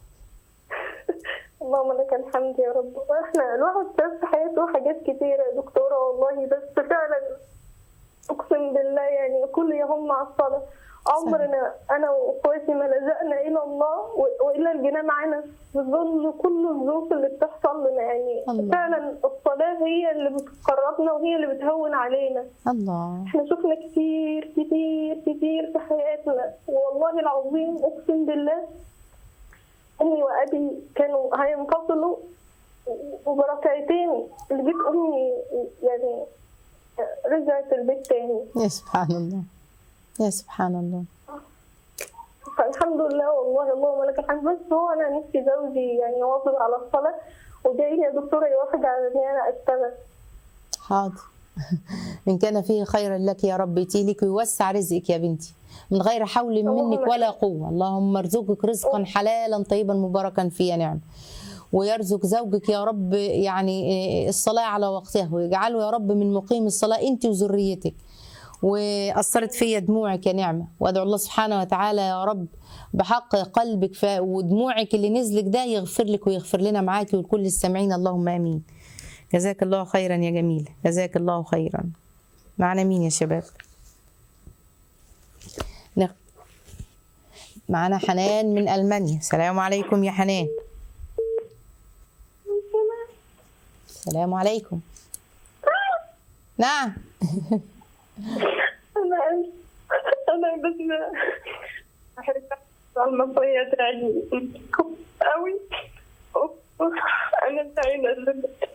اللهم لك الحمد يا رب احنا الواحد شاف في حياته حاجات كتيرة يا دكتورة والله بس فعلا اقسم بالله يعني كل يوم مع الصلاة عمرنا انا واخواتي ما لجأنا الى الله و- والى الجنة معانا في ظل كل الظروف اللي بتحصل لنا يعني الله. فعلا الصلاة هي اللي بتقربنا وهي اللي بتهون علينا الله احنا شفنا كتير كتير كتير في حياتنا والله العظيم اقسم بالله امي وابي كانوا هينفصلوا وبركعتين البيت امي يعني رجعت البيت تاني يا سبحان الله يا سبحان الله فالحمد لله والله اللهم لك الحمد بس هو انا نفسي زوجي يعني يواظب على الصلاه وجاي لي يا دكتوره يوافق على ان انا اشتغل حاضر إن كان فيه خيرا لك يا رب يتيلك ويوسع رزقك يا بنتي من غير حول اللهم منك ولا قوة اللهم ارزقك رزقا حلالا طيبا مباركا فيه يا نعم ويرزق زوجك يا رب يعني الصلاة على وقتها ويجعله يا رب من مقيم الصلاة أنت وذريتك وأثرت فيا دموعك يا نعمة وأدعو الله سبحانه وتعالى يا رب بحق قلبك ف... ودموعك اللي نزلك ده يغفر لك ويغفر لنا معاكي ولكل السامعين اللهم آمين جزاك الله خيرا يا جميل جزاك الله خيرا معنا مين يا شباب نخ... معنا حنان من ألمانيا السلام عليكم يا حنان السلام عليكم نعم أنا أنا بس أحب المصرية تاعي أوي أنا تعينة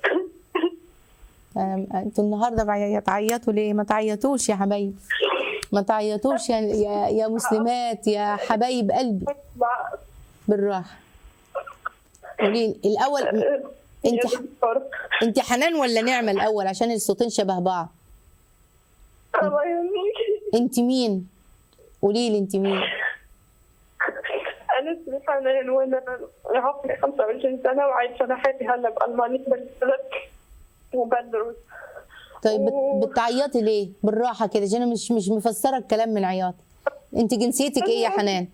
أم- انتوا النهارده بعي- تعيطوا ليه ما تعيطوش يا حبايب ما تعيطوش يا يا, يا مسلمات يا حبايب قلبي بالراحه قولي لي، الاول انت ح- انت حنان ولا نعمه الاول عشان الصوتين شبه بعض الله يهنيك انت مين قولي لي انت مين أنا اسمي حنان وأنا عمري 25 سنة وعايشة لحالي هلا بألمانيا بالبلد وبدرس طيب بت- بتعيطي ليه بالراحه كده عشان انا مش مش مفسره الكلام من عياط انت جنسيتك ايه يا حنان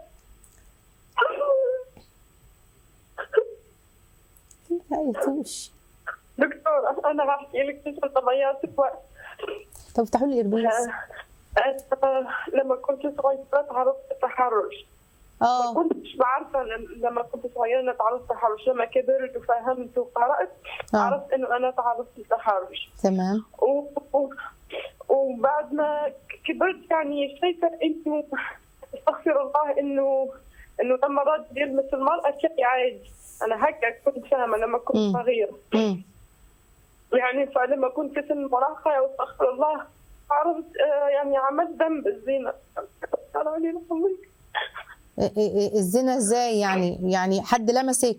ما تعيطوش دكتورة أنا هحكي لك ايش الضميات وقت طب افتحوا لي الايربيس أنا لما كنت صغيرة تعرضت للتحرش اه كنتش بعرفة لم- لما كنت صغيرة أنا تعرضت للتحرش لما كبرت وفهمت وقرأت آه. عرفت إنه أنا تعرضت للتحرش تمام و... و... وبعد ما كبرت يعني شايفة إنه استغفر الله إنه إنه لما الرجل يلمس المرأة شيء عادي أنا هيك كنت فاهمة لما كنت مم. صغيرة مم. يعني فلما كنت في سن المراهقة واستغفر الله عرفت آه، يعني عملت ذنب الزنا قال علي رحمك إيه- إيه- إيه الزنا ازاي يعني يعني حد لمسك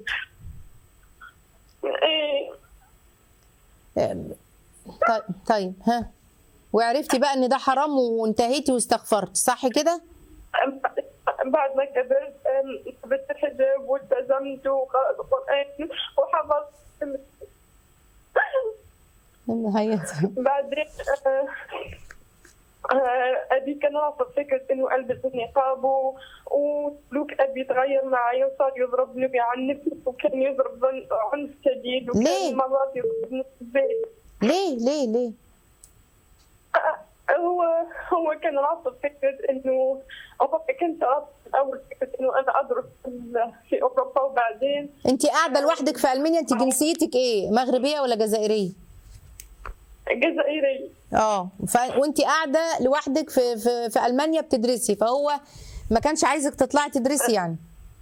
إيه إيه، طيب طيب ها وعرفتي بقى ان ده حرام وانتهيتي واستغفرت صح كده بعد ما كبرت آم، لبست الحجاب والتزمت وقرأت القرآن وحفظت هي بعدين آه، آه، أبي كان رافض فكرة إنه ألبس النقاب و- وسلوك أبي تغير معي وصار يضربني ويعنفني وكان يضرب عنف شديد ليه؟ وكان مرات يضربني في البيت ليه ليه ليه هو هو كان رافض فكرة إنه هو كان رافض أول فكرة إنه أنا أدرس في- في أوروبا وبعدين انت قاعده لوحدك في المانيا انت جنسيتك ايه مغربيه ولا جزائريه جزائري اه ف... وانت قاعده لوحدك في في في المانيا بتدرسي فهو ما كانش عايزك تطلعي تدرسي يعني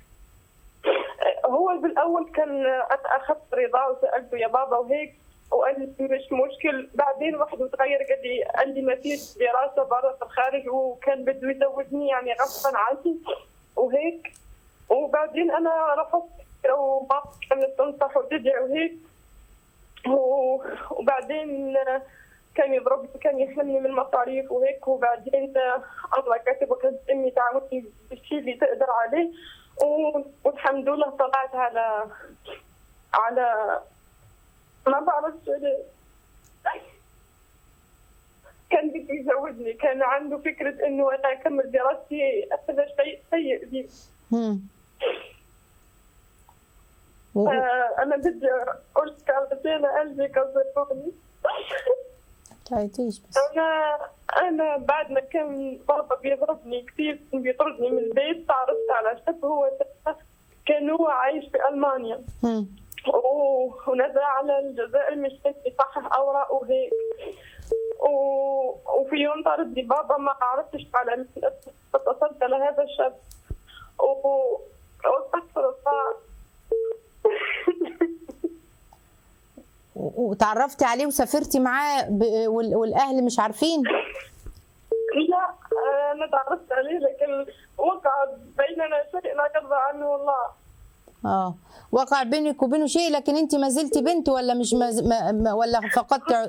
هو بالأول كان أنا أخذت رضاه وسألته يا بابا وهيك وقال لي مش مشكل بعدين وحده تغير قال لي قال لي ما فيش دراسة برا في الخارج وكان بده يزوجني يعني غصبا عني وهيك وبعدين أنا رفضت وما كانت تنصح وتدعي وهيك و- وبعدين كان يضربني كان يحرمني من المصاريف وهيك وبعدين الله كاتب وكانت امي تعاوني بالشيء اللي تقدر عليه و- والحمد لله طلعت على على ما بعرف شو ليه. كان بده يزوجني كان عنده فكرة انه انا اكمل دراستي هذا شيء سيء لي هم. و- آه، انا بدي اقول لك علشان قلبي كسروني تعيطيش بس انا انا بعد ما كان بابا بيضربني كثير كان بيطردني من البيت تعرفت على شاب هو كان هو عايش في المانيا هم. و- ونزل على الجزائر مشان يصحح اوراق وهيك و... وفي يوم طردني بابا ما عرفتش على مين اتصلت لهذا الشاب و... واستغفر الله و- وتعرفتي عليه وسافرتي معاه ب... وال... والاهل مش عارفين لا انا تعرفت عليه لكن وقع بيننا شيء لا يرضى عنه الله اه وقع بينك وبينه شيء لكن انت ما زلتي بنت ولا مش مز... ما... ما... ولا فقدت ع-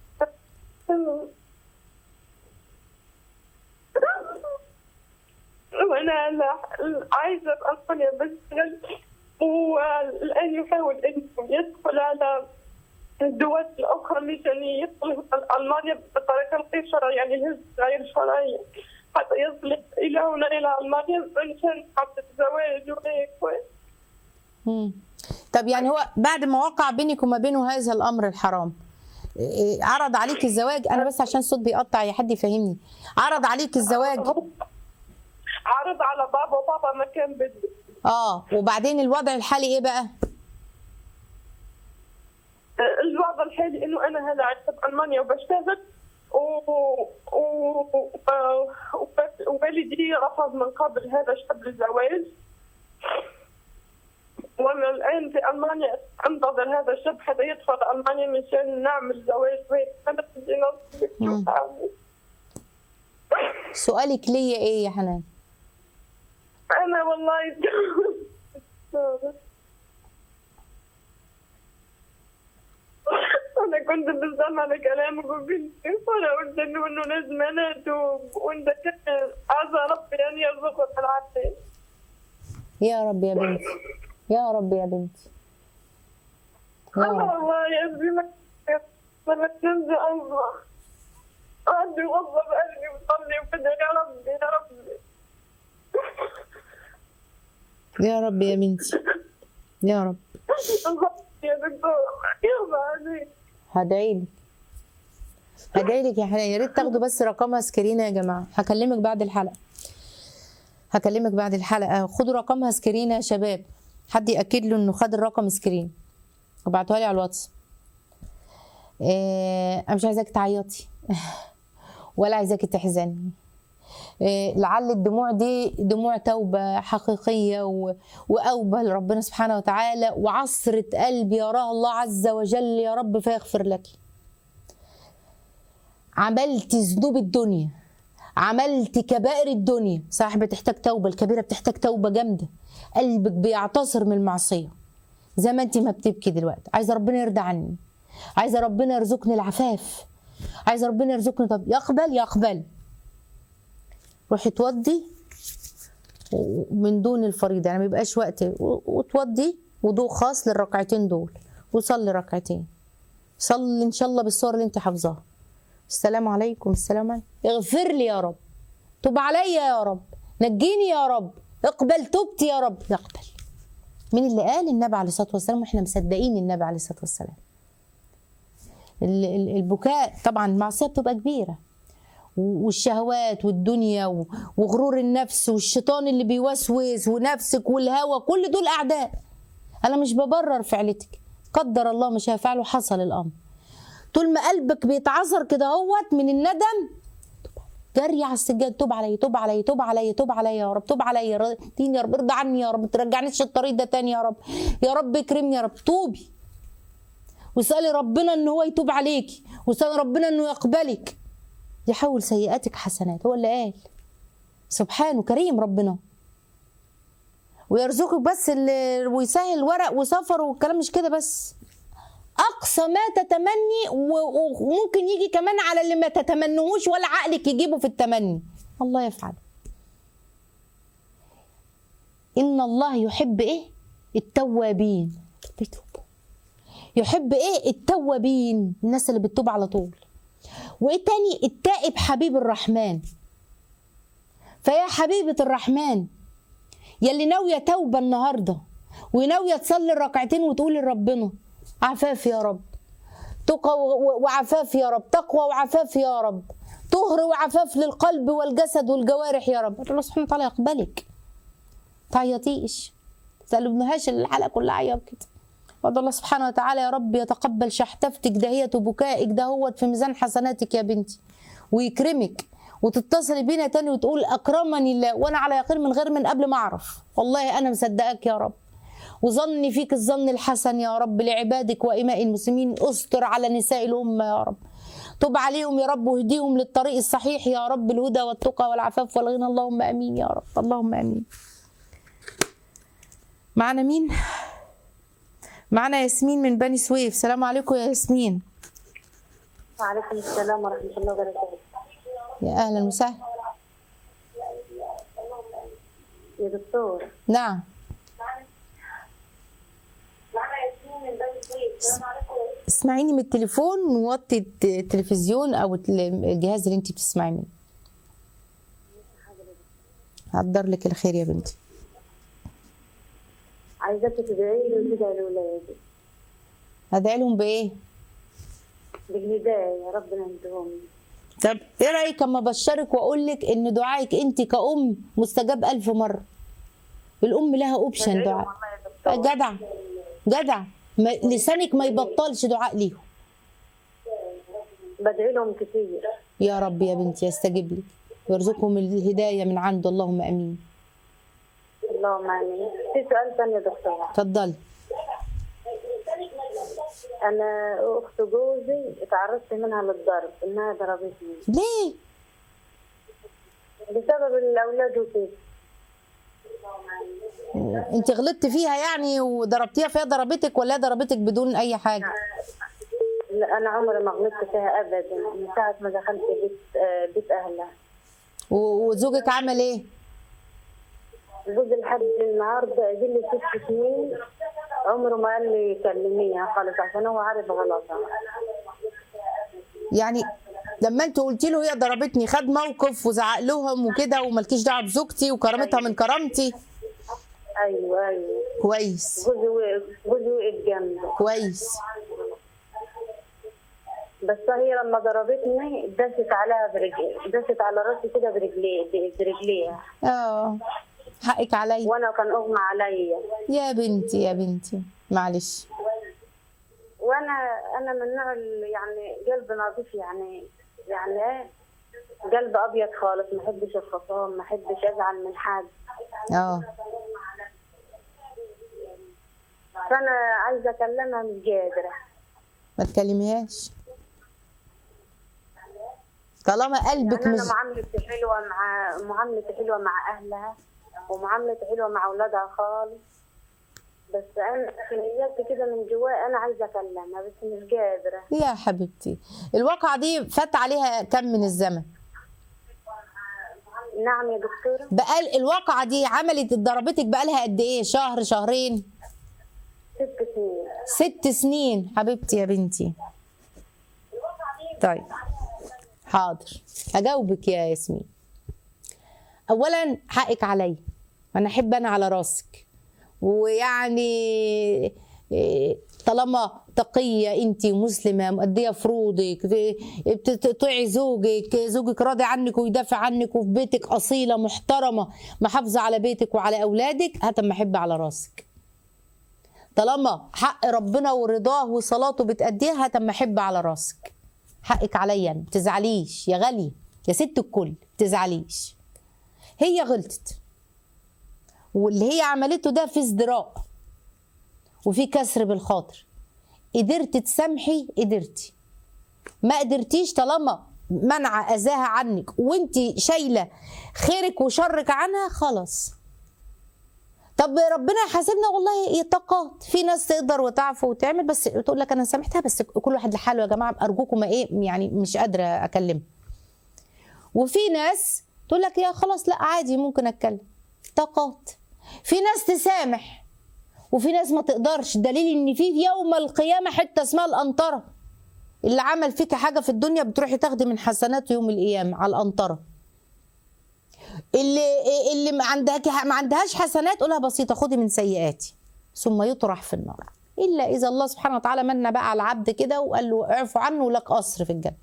وانا لا- عايزه في المانيا بشتغل والان يحاول انه يدخل على الدول الاخرى مشان يدخل المانيا بطريقه غير شرعيه يعني الهجرة غير شرعيه حتى يصل الى هنا الى المانيا مشان حتى الزواج وهيك مم. طب يعني هو بعد ما وقع بينك وما بينه هذا الامر الحرام إيه، عرض عليك الزواج انا بس عشان الصوت بيقطع يا حد يفهمني عرض عليك الزواج عرض على بابا وبابا ما كان بده اه وبعدين الوضع الحالي ايه بقى الوضع لحالي انه انا هلا عايشه بالمانيا وبشتغل و... و... و... وبس- ووالدي رفض من قبل هذا الشاب للزواج وانا الان في المانيا انتظر هذا الشاب حتى يدخل المانيا مشان نعمل زواج وهيك انا بدي نصيحك شو مم. أعمل؟ سؤالك ليا ايه يا حنان انا والله انا كنت بستمع لكلامك وبنتي وانا قلت انه انه لازم انا اتوب وانت كان عسى ربي ان يرزقك العافيه يا رب يا بنتي يا رب يا بنتي يا انا رب والله يا ابني ما ما تنزل الله عندي غضب قلبي وصلي وكذا يا ربي يا ربي يا رب يا بنتي يا رب يا دكتور يا عليك هدعي لك هدعي لك يا حنان يا ريت تاخدوا بس رقمها سكرينه يا جماعه هكلمك بعد الحلقه هكلمك بعد الحلقه خدوا رقمها سكرينه يا شباب حد ياكد له انه خد الرقم سكرين وبعتوها لي على الواتس آه، انا مش عايزاك تعيطي ولا عايزاك تحزني آه، لعل الدموع دي دموع توبة حقيقية و- وأوبة لربنا سبحانه وتعالى وعصرة قلب يراها الله عز وجل يا رب فيغفر لك عملت ذنوب الدنيا عملت كبائر الدنيا صح بتحتاج توبة الكبيرة بتحتاج توبة جامدة قلبك بيعتصر من المعصية زي ما انت ما بتبكي دلوقتي عايزة ربنا يرضى عني عايزة ربنا يرزقني العفاف عايزة ربنا يرزقني طب يقبل يقبل روحي تودي من دون الفريضة يعني ما بيبقاش وقت و- وتودي وضوء خاص للركعتين دول وصلي ركعتين صلي ان شاء الله بالصور اللي انت حافظاها السلام عليكم السلام عليكم اغفر لي يا رب تب عليا يا رب نجيني يا رب اقبل توبتي يا رب يقبل مين اللي قال النبي عليه الصلاه والسلام واحنا مصدقين النبي عليه الصلاه والسلام ال- ال- البكاء طبعا المعصيه بتبقى كبيره والشهوات والدنيا و- وغرور النفس والشيطان اللي بيوسوس ونفسك والهوى كل دول اعداء انا مش ببرر فعلتك قدر الله مش هيفعله حصل الامر طول ما قلبك بيتعصر كده اهوت من الندم جري على السجاد توب عليا توب عليا توب عليا توب عليا يا رب توب عليا رديني يا رب ارضى عني يا رب ما ترجعنيش الطريق ده تاني يا رب يا رب اكرمني يا رب توبي واسالي ربنا ان هو يتوب عليكي واسالي ربنا انه يقبلك يحول سيئاتك حسنات هو اللي قال سبحانه كريم ربنا ويرزقك بس اللي ويسهل ورق وسفر والكلام مش كده بس اقصى ما تتمني و- و- وممكن يجي كمان على اللي ما تتمنهوش ولا عقلك يجيبه في التمني الله يفعل ان الله يحب ايه التوابين بيتوبوا يحب ايه التوابين الناس اللي بتتوب على طول وايه تاني التائب حبيب الرحمن فيا حبيبة الرحمن يلي ناوية توبة النهاردة وناوية تصلي الركعتين وتقول لربنا عفاف يا رب تقى و- و- وعفاف يا رب تقوى وعفاف يا رب طهر وعفاف للقلب والجسد والجوارح يا رب الله سبحانه وتعالى يقبلك تعيطيش تقلبنهاش الحلقة كلها عيط كده وادعو الله سبحانه وتعالى يا رب يتقبل شحتفتك دهية وبكائك دهوت في ميزان حسناتك يا بنتي ويكرمك وتتصلي بينا تاني وتقول اكرمني الله وانا على يقين من غير من قبل ما اعرف والله انا مصدقاك يا رب وظني فيك الظن الحسن يا رب لعبادك وإماء المسلمين استر على نساء الأمة يا رب تب عليهم يا رب واهديهم للطريق الصحيح يا رب الهدى والتقى والعفاف والغنى اللهم امين يا رب اللهم امين معنا مين معنا ياسمين من بني سويف السلام عليكم يا ياسمين وعليكم السلام ورحمة الله وبركاته يا اهلا وسهلا يا دكتور نعم اسمعيني من التليفون ووطي الت- التلفزيون او التل- الجهاز اللي انت بتسمعي منه هقدر لك الخير يا بنتي عايزاك تدعي لي وتدعي لأولادي هدعي لهم بايه بالهداية ربنا يهديهم طب ايه رايك اما ابشرك واقول لك ان دعائك انت كأم مستجاب ألف مره الام لها اوبشن دعاء جدع جدع ما لسانك ما يبطلش دعاء ليهم بدعي لهم كتير يا رب يا بنتي يستجيب لك ويرزقهم الهدايه من عنده اللهم امين اللهم امين في سؤال ثاني يا دكتورة اتفضلي انا اخت جوزي اتعرضت منها للضرب انها ضربتني ليه بسبب الاولاد وكده انت غلطت فيها يعني وضربتيها فيها ضربتك ولا هي ضربتك بدون اي حاجه لا انا عمري ما غلطت فيها ابدا من ساعه ما دخلت بيت آه، بيت اهلها و- وزوجك عمل ايه جوزي لحد النهارده دي لي ست سنين عمره ما قال لي كلميها خالص عشان هو عارف غلطها يعني لما انت قلتي له هي ضربتني خد موقف وزعق لهم وكده ومالكيش دعوه بزوجتي وكرامتها من كرامتي ايوه ايوه كويس جوزي وقف جوزي وقف جنبي كويس بس هي لما ضربتني دست عليها برجلي دست على راسي كده برجلي برجليها اه حقك عليا وانا كان اغمى عليا يا بنتي يا بنتي معلش وانا انا من النوع اللي يعني قلب نظيف يعني يعني ايه قلب ابيض خالص ما احبش الخصام ما احبش ازعل من حد اه فانا عايزه اكلمها مش قادره ما تكلميهاش طالما قلبك يعني مش انا معاملتي حلوه مع معاملتي حلوه مع اهلها ومعاملتي حلوه مع اولادها خالص بس انا في نيتي كده من جوايا انا عايزه اكلمها بس مش قادره يا حبيبتي الواقعة دي فات عليها كم من الزمن نعم يا دكتوره بقال الواقعة دي عملت ضربتك بقالها قد ايه شهر شهرين ست سنين ست سنين حبيبتي يا بنتي طيب حاضر هجاوبك يا ياسمين اولا حقك عليا انا احب انا على راسك ويعني إيه، طالما تقية انت مسلمة مؤدية فروضك بتطيعي زوجك زوجك راضي عنك ويدافع عنك وفي بيتك أصيلة محترمة محافظة على بيتك وعلى أولادك هتم أحب على راسك طالما حق ربنا ورضاه وصلاته بتأديها هتم أحب على راسك حقك عليا ما تزعليش يا غالية يا ست الكل تزعليش هي غلطت واللي هي عملته ده في ازدراء وفي كسر بالخاطر قدرت تسامحي قدرتي ما قدرتيش طالما منع اذاها عنك وانت شايله خيرك وشرك عنها خلاص طب ربنا يحاسبنا والله يتقات في ناس تقدر وتعفو وتعمل بس تقول لك انا سامحتها بس كل واحد لحاله يا جماعه ارجوكم ما ايه يعني مش قادره اكلم وفي ناس تقول لك يا خلاص لا عادي ممكن اتكلم طاقات في ناس تسامح وفي ناس ما تقدرش دليل ان في يوم القيامه حته اسمها القنطره اللي عمل فيك حاجه في الدنيا بتروحي تاخدي من حسناته يوم القيامه على القنطره اللي اللي ما عندها ما عندهاش حسنات قولها بسيطه خدي من سيئاتي ثم يطرح في النار الا اذا الله سبحانه وتعالى من بقى على العبد كده وقال له اعفو عنه ولك قصر في الجنه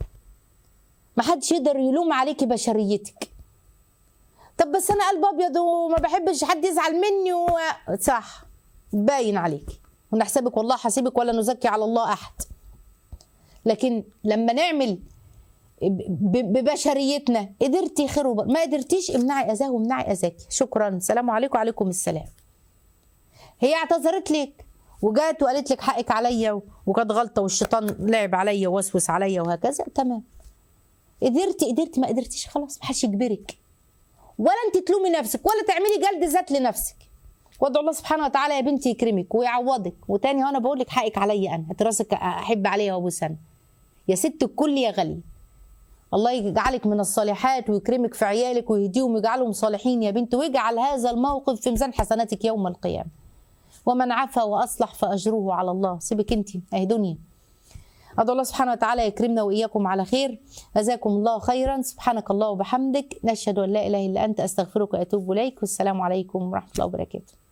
ما حدش يقدر يلوم عليكي بشريتك طب بس انا قلب ابيض وما بحبش حد يزعل مني و... صح باين عليكي ونحسبك والله حسيبك ولا نزكي على الله احد لكن لما نعمل ب- ببشريتنا قدرتي خير وبر. ما قدرتيش امنعي اذاه وامنعي اذاكي شكرا السلام عليكم وعليكم السلام هي اعتذرت لك وجات وقالت لك حقك عليا وكانت غلطه والشيطان لعب عليا ووسوس عليا وهكذا تمام قدرتي قدرتي ما قدرتيش خلاص ما حدش يجبرك ولا انت تلومي نفسك ولا تعملي جلد ذات لنفسك وادعو الله سبحانه وتعالى يا بنتي يكرمك ويعوضك وتاني وانا بقول لك حقك عليا انا هات راسك احب عليها وابوس انا يا ست الكل يا غاليه الله يجعلك من الصالحات ويكرمك في عيالك ويهديهم ويجعلهم صالحين يا بنت ويجعل هذا الموقف في ميزان حسناتك يوم القيامه ومن عفا واصلح فاجره على الله سيبك انت اهي دنيا أدعو الله سبحانه وتعالى يكرمنا وإياكم على خير جزاكم الله خيرا سبحانك الله وبحمدك نشهد أن لا إله إلا أنت أستغفرك وأتوب إليك والسلام عليكم ورحمة الله وبركاته